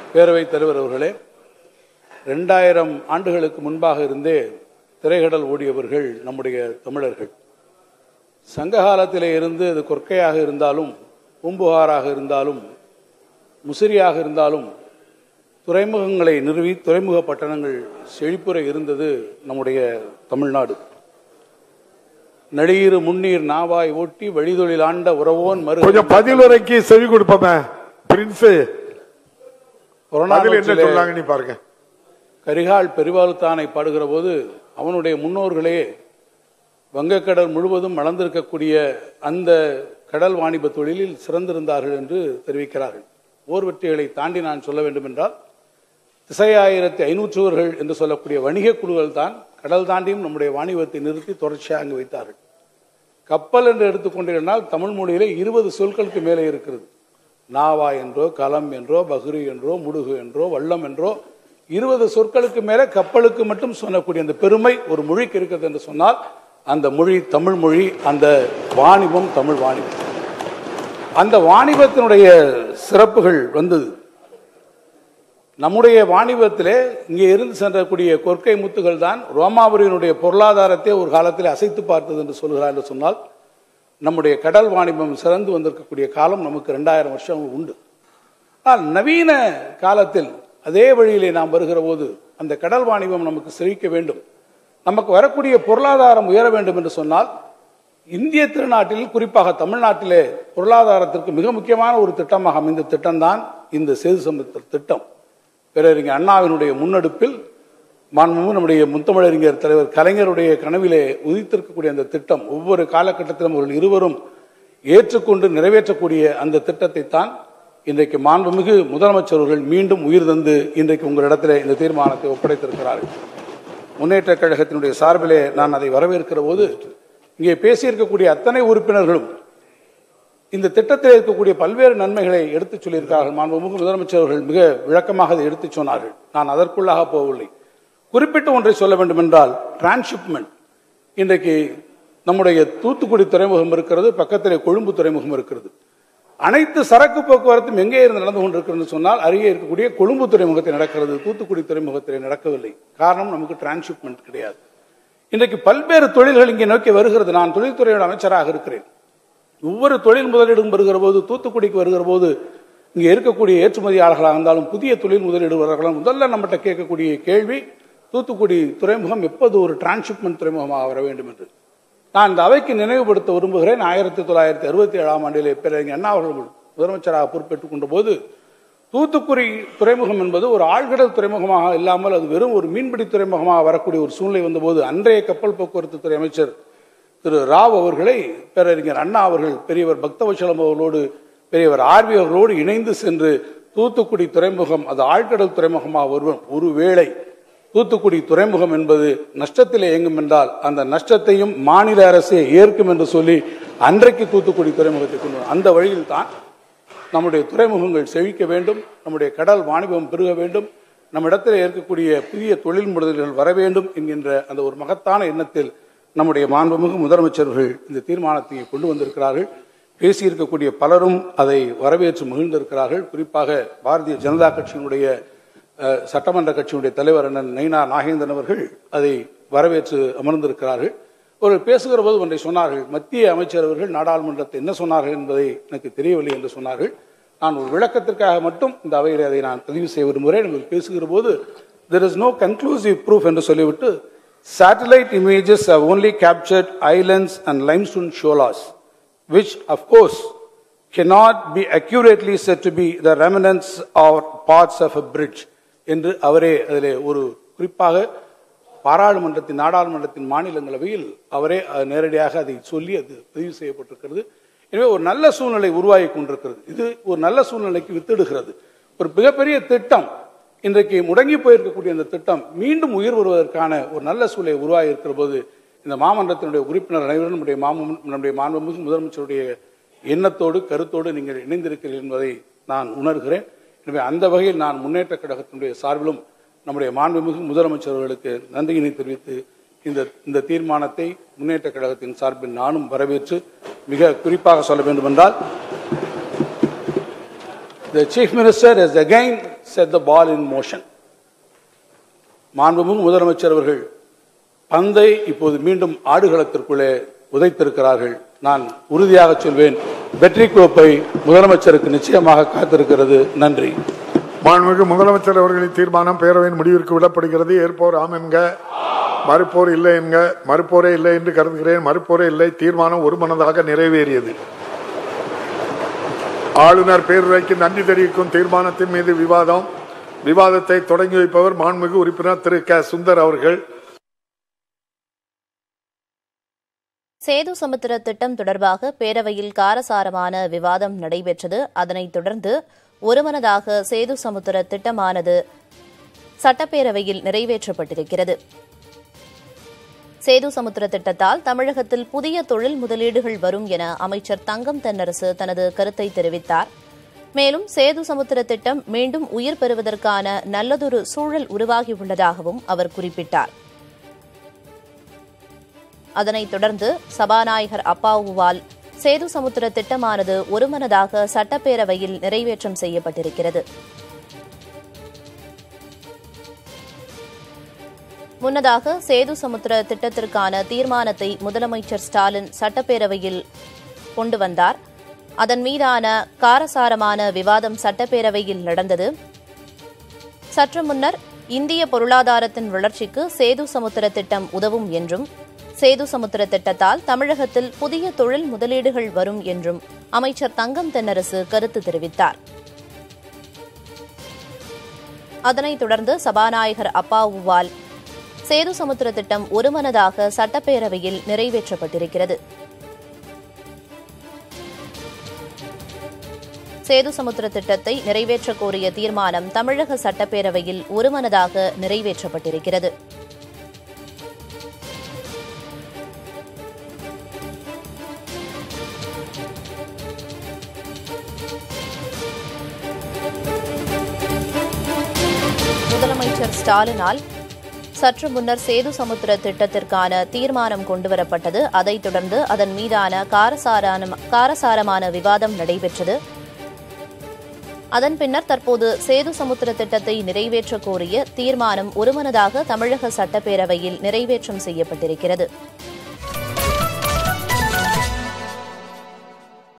பேரவைத் தலைவர் அவர்களே ரெண்டாயிரம் ஆண்டுகளுக்கு முன்பாக இருந்தே திரைகடல் ஓடியவர்கள் நம்முடைய தமிழர்கள் சங்க காலத்திலே இருந்து அது கொற்கையாக இருந்தாலும் பூம்புகாராக இருந்தாலும் முசிறியாக இருந்தாலும் துறைமுகங்களை நிறுவி துறைமுக பட்டணங்கள் செழிப்புற இருந்தது நம்முடைய தமிழ்நாடு நடியிரு முன்னீர் நாவாய் ஓட்டி வழிதொழில் ஆண்ட உறவோன் மறு கொஞ்சம் பதிலுரைக்கு செவி கொடுப்போமே பிரின்ஸ் பதில் என்ன புறநானூற்றிலே சொல்லாங்க நீ பாருங்க கரிகால் பெருவாளுத்தானை பாடுகிற போது அவனுடைய முன்னோர்களே வங்கக்கடல் முழுவதும் வளர்ந்திருக்கக்கூடிய அந்த கடல் வாணிப தொழிலில் சிறந்திருந்தார்கள் என்று தெரிவிக்கிறார்கள் ஓர்வற்றிகளை தாண்டி நான் சொல்ல வேண்டும் என்றால் திசையாயிரத்தி ஐநூற்றுவர்கள் என்று சொல்லக்கூடிய வணிக குழுக்கள் தான் கடல் தாண்டியும் நம்முடைய வாணிபத்தை நிறுத்தி தொடர்ச்சியாக அங்கு வைத்தார்கள் கப்பல் என்று எடுத்துக்கொண்டீர்கள் தமிழ் மொழியிலே இருபது சொற்களுக்கு மேலே இருக்கிறது நாவா என்றோ கலம் என்றோ பகுரி என்றோ முடுகு என்றோ வள்ளம் என்றோ இருபது சொற்களுக்கு மேலே கப்பலுக்கு மட்டும் சொல்லக்கூடிய அந்த பெருமை ஒரு மொழிக்கு இருக்கிறது என்று சொன்னால் அந்த மொழி தமிழ் மொழி அந்த வாணிபம் தமிழ் வாணிபம் அந்த வாணிபத்தினுடைய சிறப்புகள் வந்தது நம்முடைய வாணிபத்திலே இங்கே இருந்து சென்றக்கூடிய கொற்கை முத்துகள் தான் ரோமாபுரியினுடைய பொருளாதாரத்தை ஒரு காலத்தில் அசைத்து பார்த்தது என்று சொல்கிறார் என்று சொன்னால் நம்முடைய கடல் வாணிபம் சிறந்து வந்திருக்கக்கூடிய காலம் நமக்கு ரெண்டாயிரம் வருஷம் உண்டு ஆனால் நவீன காலத்தில் அதே வழியிலே நாம் வருகிற போது அந்த கடல் வாணிபம் நமக்கு செழிக்க வேண்டும் நமக்கு வரக்கூடிய பொருளாதாரம் உயர வேண்டும் என்று சொன்னால் இந்திய திருநாட்டில் குறிப்பாக தமிழ்நாட்டிலே பொருளாதாரத்திற்கு மிக முக்கியமான ஒரு திட்டமாக அமைந்த திட்டம்தான் இந்த சேது சமுத்திர திட்டம் பேரறிஞர் அண்ணாவினுடைய முன்னெடுப்பில் மாண்புமிகு நம்முடைய முத்தமிழறிஞர் தலைவர் கலைஞருடைய கனவிலே உதித்திருக்கக்கூடிய அந்த திட்டம் ஒவ்வொரு காலகட்டத்திலும் அவர்கள் இருவரும் ஏற்றுக்கொண்டு நிறைவேற்றக்கூடிய அந்த திட்டத்தை தான் இன்றைக்கு மாண்புமிகு முதலமைச்சர் அவர்கள் மீண்டும் உயிர் தந்து இன்றைக்கு உங்களிடத்தில் இந்த தீர்மானத்தை ஒப்படைத்திருக்கிறார்கள் முன்னேற்ற கழகத்தினுடைய சார்பிலே நான் அதை வரவேற்கிற போது இங்கே பேசியிருக்கக்கூடிய அத்தனை உறுப்பினர்களும் இந்த திட்டத்தில் இருக்கக்கூடிய பல்வேறு நன்மைகளை எடுத்துச் சொல்லியிருக்கிறார்கள் மாண்புமிகு முதலமைச்சர் அவர்கள் மிக விளக்கமாக அதை எடுத்துச் சொன்னார்கள் நான் அதற்குள்ளாக போகவில்லை குறிப்பிட்டு ஒன்றை சொல்ல வேண்டும் என்றால் டிரான்ஸ்ஷிப்மெண்ட் இன்றைக்கு நம்முடைய தூத்துக்குடி துறைமுகம் இருக்கிறது பக்கத்திலே கொழும்பு துறைமுகம் இருக்கிறது அனைத்து சரக்கு போக்குவரத்தும் எங்கே இருந்து நடந்து கொண்டிருக்கிறது சொன்னால் அருகே இருக்கக்கூடிய கொழும்பு துறைமுகத்தில் நடக்கிறது தூத்துக்குடி துறைமுகத்தில் நடக்கவில்லை காரணம் நமக்கு டிரான்ஸ்ஷிப்மெண்ட் கிடையாது இன்றைக்கு பல்வேறு தொழில்கள் இங்கே நோக்கி வருகிறது நான் தொழில்துறையோட அமைச்சராக இருக்கிறேன் ஒவ்வொரு தொழில் முதலீடும் வருகிற போது தூத்துக்குடிக்கு வருகிற போது இங்கே இருக்கக்கூடிய ஏற்றுமதியாளர்களாக இருந்தாலும் புதிய தொழில் முதலீடுவர்களாக முதல்ல நம்மகிட்ட கேட்கக்கூடிய கேள்வி தூத்துக்குடி துறைமுகம் எப்போது ஒரு டிரான்ஸ்ஷிப்மெண்ட் துறைமுகமாக வர வேண்டும் என்று நான் இந்த அவைக்கு நினைவுபடுத்த விரும்புகிறேன் ஆயிரத்தி தொள்ளாயிரத்தி அறுபத்தி ஏழாம் ஆண்டிலே பிறகு அண்ணா அவர்கள் முதலமைச்சராக பொறுப்பேற்றுக் கொண்ட போது தூத்துக்குடி துறைமுகம் என்பது ஒரு ஆழ்கடல் துறைமுகமாக இல்லாமல் அது வெறும் ஒரு மீன்பிடி துறைமுகமாக வரக்கூடிய ஒரு சூழ்நிலை வந்தபோது அன்றைய கப்பல் போக்குவரத்து துறை அமைச்சர் திரு ராவ் அவர்களை பேரறிஞர் அண்ணா அவர்கள் பெரியவர் பக்தவச்சலம் அவர்களோடு பெரியவர் ஆர்வி அவர்களோடு இணைந்து சென்று தூத்துக்குடி துறைமுகம் அது ஆழ்கடல் துறைமுகமாக வருவோம் ஒருவேளை தூத்துக்குடி துறைமுகம் என்பது நஷ்டத்தில் இயங்கும் என்றால் அந்த நஷ்டத்தையும் மாநில அரசே ஏற்கும் என்று சொல்லி அன்றைக்கு தூத்துக்குடி துறைமுகத்தை கொண்டு வந்தோம். அந்த வழியில் தான் நம்முடைய துறைமுகங்கள் செழிக்க வேண்டும் நம்முடைய கடல் வாணிபம் பெருக வேண்டும் நம்ம இடத்தில் இருக்கக்கூடிய புதிய தொழில் முதலீடுகள் வர வேண்டும் என்கின்ற அந்த ஒரு மகத்தான எண்ணத்தில் நம்முடைய மாண்புமிகு முதலமைச்சர்கள் இந்த தீர்மானத்தை கொண்டு வந்திருக்கிறார்கள் பேசியிருக்கக்கூடிய பலரும் அதை வரவேற்று மகிழ்ந்திருக்கிறார்கள் குறிப்பாக பாரதிய ஜனதா கட்சியினுடைய அஹ், சட்டமன்ற கட்சியினுடைய தலைவர் அண்ணன் நைனா நாகேந்திரன் அவர்கள் அதை வரவேற்று அமர்ந்திருக்கிறார்கள் ஒரு பேசுகிற போது ஒன்றை சொன்னார்கள் மத்திய அமைச்சர் அவர்கள் நாடாளுமன்றத்தை என்ன சொன்னார்கள் என்பதை எனக்கு தெரியவில்லை என்று சொன்னார்கள் நான் ஒரு விளக்கத்திற்காக மட்டும் இந்த அவையில் அதை நான் பதிவு செய்ய விரும்புகிறேன் நீங்கள் பேசுகிற போது there is no conclusive proof என்று சொல்லிவிட்டு satellite images have only captured islands and limestone sholas which of course cannot be accurately said to be the remnants or parts of a bridge என்று அவரே அதிலே ஒரு குறிப்பாக பாராளுமன்றத்தின் நாடாளுமன்றத்தின் மாநிலங்களவையில் அவரே அஹ், நேரடியாக அதை சொல்லி அது பதிவு செய்யப்பட்டிருக்கிறது எனவே ஒரு நல்ல சூழ்நிலை உருவாகி கொண்டிருக்கிறது இது ஒரு நல்ல சூழ்நிலைக்கு வித்திடுகிறது ஒரு மிகப்பெரிய திட்டம் இன்றைக்கு முடங்கி போயிருக்கக்கூடிய இந்த திட்டம் மீண்டும் உயிர் வருவதற்கான ஒரு நல்ல சூழலை உருவாகி இருக்கிற போது இந்த மாமன்றத்தினுடைய உறுப்பினர் அனைவரும் நம்முடைய மாம நம்முடைய மாண்புமிகு முதலமைச்சருடைய எண்ணத்தோடு கருத்தோடு நீங்கள் இணைந்திருக்கிறீர்கள் என்பதை நான் உணர்கிறேன் எனவே அந்த வகையில் நான் முன்னேற்ற கழகத்தினுடைய சார்பிலும் நம்முடைய மாண்புமிகு முதலமைச்சர் அவர்களுக்கு நன்றியினை தெரிவித்து இந்த இந்த தீர்மானத்தை முன்னேற்ற கழகத்தின் சார்பில் நானும் வரவேற்று மிக குறிப்பாக சொல்ல வேண்டும் என்றால் The Chief Minister has again set the ball in motion. மாண்புமிகு முதலமைச்சர் அவர்கள் பந்தை இப்போது மீண்டும் ஆடுகளத்திற்குள்ளே உதைத்திருக்கிறார்கள் நான் உறுதியாக சொல்வேன் வெற்றி கோப்பை முதலமைச்சருக்கு நிச்சயமாக காத்திருக்கிறது நன்றி மாண்புமிகு முதலமைச்சர் அவர்களின் தீர்மானம் பேரவையின் முடிவிற்கு விடப்படுகிறது ஏற்போர் ஆம் என்க மறுப்போர் இல்லை என்க மறுப்போரே இல்லை என்று கருதுகிறேன் மறுப்போரே இல்லை தீர்மானம் ஒருமனதாக நிறைவேறியது ஆளுநர் பேருரைக்கு நன்றி தெரிவிக்கும் தீர்மானத்தின் மீது விவாதம் விவாதத்தை தொடங்கி வைப்பவர் மாண்புமிகு உறுப்பினர் திரு க சுந்தர் அவர்கள் சேது சமுத்திர திட்டம் தொடர்பாக பேரவையில் காரசாரமான விவாதம் நடைபெற்றது அதனைத் தொடர்ந்து ஒருமனதாக சேது சமுத்திர திட்டமானது சட்டப்பேரவையில் நிறைவேற்றப்பட்டிருக்கிறது சேது சமுத்திர திட்டத்தால் தமிழகத்தில் புதிய தொழில் முதலீடுகள் வரும் என அமைச்சர் தங்கம் தென்னரசு தனது கருத்தை தெரிவித்தார் மேலும் சேது சமுத்திர திட்டம் மீண்டும் உயிர் பெறுவதற்கான நல்லதொரு சூழல் உருவாகியுள்ளதாகவும் அவர் குறிப்பிட்டார் அதனைத் தொடர்ந்து சபாநாயகர் அப்பாவுவால் சேது சமுத்திர திட்டமானது ஒருமனதாக சட்டப்பேரவையில் நிறைவேற்றம் செய்யப்பட்டிருக்கிறது முன்னதாக சேது சமுத்திர திட்டத்திற்கான தீர்மானத்தை முதலமைச்சர் ஸ்டாலின் சட்டப்பேரவையில் கொண்டு வந்தார் அதன் மீதான காரசாரமான விவாதம் சட்டப்பேரவையில் நடந்தது சற்று முன்னர் இந்திய பொருளாதாரத்தின் வளர்ச்சிக்கு சேது சமுத்திர திட்டம் உதவும் என்றும் சேது சமுத்திர திட்டத்தால் தமிழகத்தில் புதிய தொழில் முதலீடுகள் வரும் என்றும் அமைச்சர் தங்கம் தென்னரசு கருத்து தெரிவித்தார் அதனைத் தொடர்ந்து சபாநாயகர் அப்பாவுவால் சேது சமுத்திர திட்டம் ஒருமனதாக சட்டப்பேரவையில் நிறைவேற்றப்பட்டிருக்கிறது சேது சமுத்திர திட்டத்தை நிறைவேற்றக் கோரிய தீர்மானம் தமிழக சட்டப்பேரவையில் ஒருமனதாக நிறைவேற்றப்பட்டிருக்கிறது முதலமைச்சர் ஸ்டாலினால் சற்று முன்னர் சேது சமுத்திர திட்டத்திற்கான தீர்மானம் கொண்டுவரப்பட்டது அதைத் தொடர்ந்து அதன் மீதான காரசாரான காரசாரமான விவாதம் நடைபெற்றது அதன் பின்னர் தற்போது சேது சமுத்திர திட்டத்தை நிறைவேற்றக் கோரிய தீர்மானம் ஒருமனதாக தமிழக சட்டப்பேரவையில் நிறைவேற்றம் செய்யப்பட்டிருக்கிறது